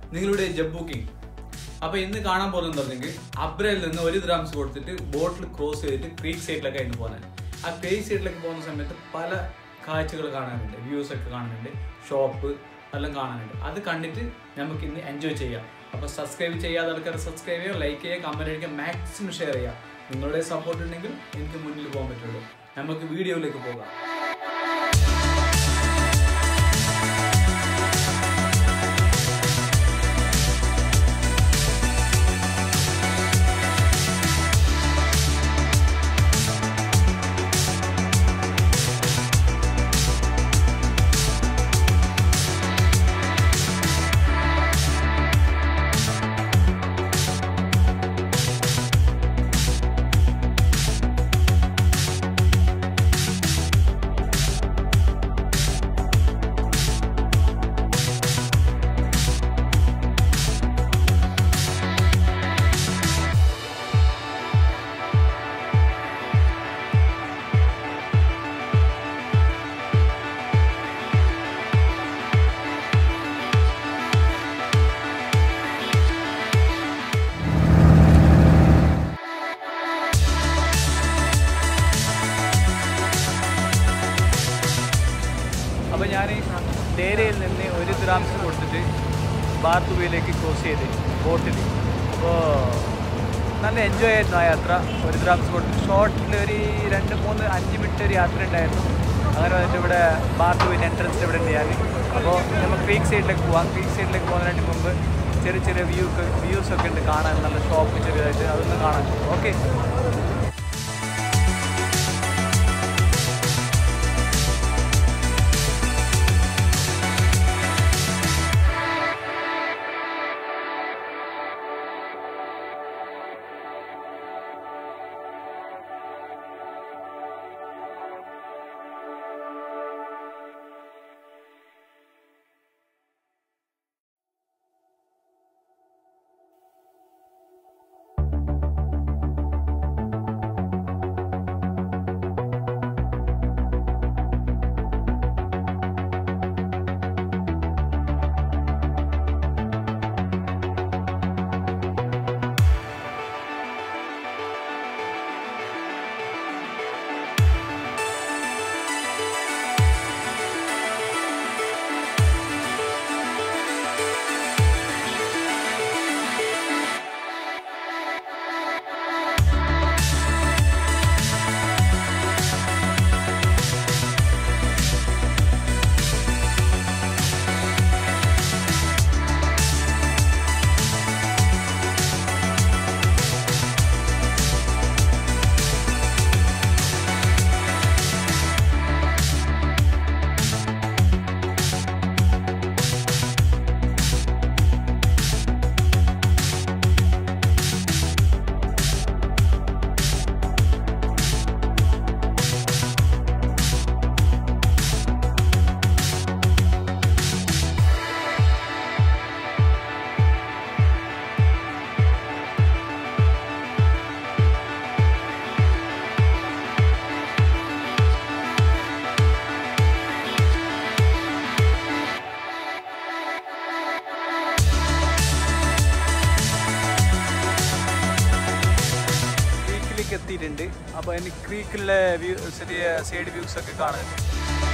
നിങ്ങളുടെ ജബ് ബുക്കിംഗ് അപ്പൊ ഇന്ന് കാണാൻ പോകുന്നത് പറഞ്ഞെങ്കിൽ അബ്രയിൽ നിന്ന് ഒരു ദ്രാംസ് കൊടുത്തിട്ട് ബോട്ടിൽ ക്രോസ് ചെയ്തിട്ട് ക്രീക്ക് സൈഡിലൊക്കെ ഇന്ന് പോകുന്നത് ആ ക്രീക്ക് സൈഡിലേക്ക് പോകുന്ന സമയത്ത് പല കാഴ്ചകൾ കാണാനുണ്ട് വ്യൂസ് ഒക്കെ കാണാനുണ്ട് ഷോപ്പ് എല്ലാം കാണാനുണ്ട് അത് കണ്ടിട്ട് നമുക്ക് ഇന്ന് എൻജോയ് ചെയ്യാം അപ്പൊ സബ്സ്ക്രൈബ് ചെയ്യാതെ ആൾക്കാർ സബ്സ്ക്രൈബ് ചെയ്യുക ലൈക്ക് ചെയ്യുക കമന്റ് അടിക്കുക മാക്സിമം ഷെയർ ചെയ്യുക നിങ്ങളുടെ സപ്പോർട്ട് ഉണ്ടെങ്കിൽ എനിക്ക് മുന്നിൽ പോകാൻ പറ്റുള്ളൂ നമുക്ക് വീഡിയോയിലേക്ക് പോകാം അപ്പോൾ ഞാൻ ഡേരയിൽ നിന്ന് ഒരു ദ്രാംസ് കൊടുത്തിട്ട് ബാർത്തുബയിലേക്ക് ക്രോസ് ചെയ്ത് ബോട്ടിൽ അപ്പോൾ നല്ല എൻജോയ് ആയിരുന്നു ആ യാത്ര ഒരു ദ്രാംസ് കൊടുത്തിട്ട് ഷോർട്ടിൽ ഒരു രണ്ട് മൂന്ന് അഞ്ച് മിനിറ്റ് ഒരു യാത്ര ഉണ്ടായിരുന്നു അങ്ങനെ വന്നിട്ട് ഇവിടെ ബാർത്തുബയിൽ എൻട്രൻസ് ഇവിടെ ഉണ്ട് ഞാൻ അപ്പോൾ നമ്മൾ ക്രീക്ക് സൈഡിലേക്ക് പോവാം ക്രീക്ക് സൈഡിലേക്ക് പോകുന്നതിന് മുമ്പ് ചെറിയ ചെറിയ വ്യൂ വ്യൂസ് ഒക്കെ ഉണ്ട് കാണാൻ നല്ല ഷോപ്പ് ചെറിയതായിട്ട് അതൊന്ന് കാണാൻ ഓക്കെ ക്രീക്കിലേക്ക് എത്തിയിട്ടുണ്ട് അപ്പോൾ എനിക്ക് ക്രീക്കിലെ വ്യൂ ചെറിയ സൈഡ് വ്യൂസ് ഒക്കെ കാണാൻ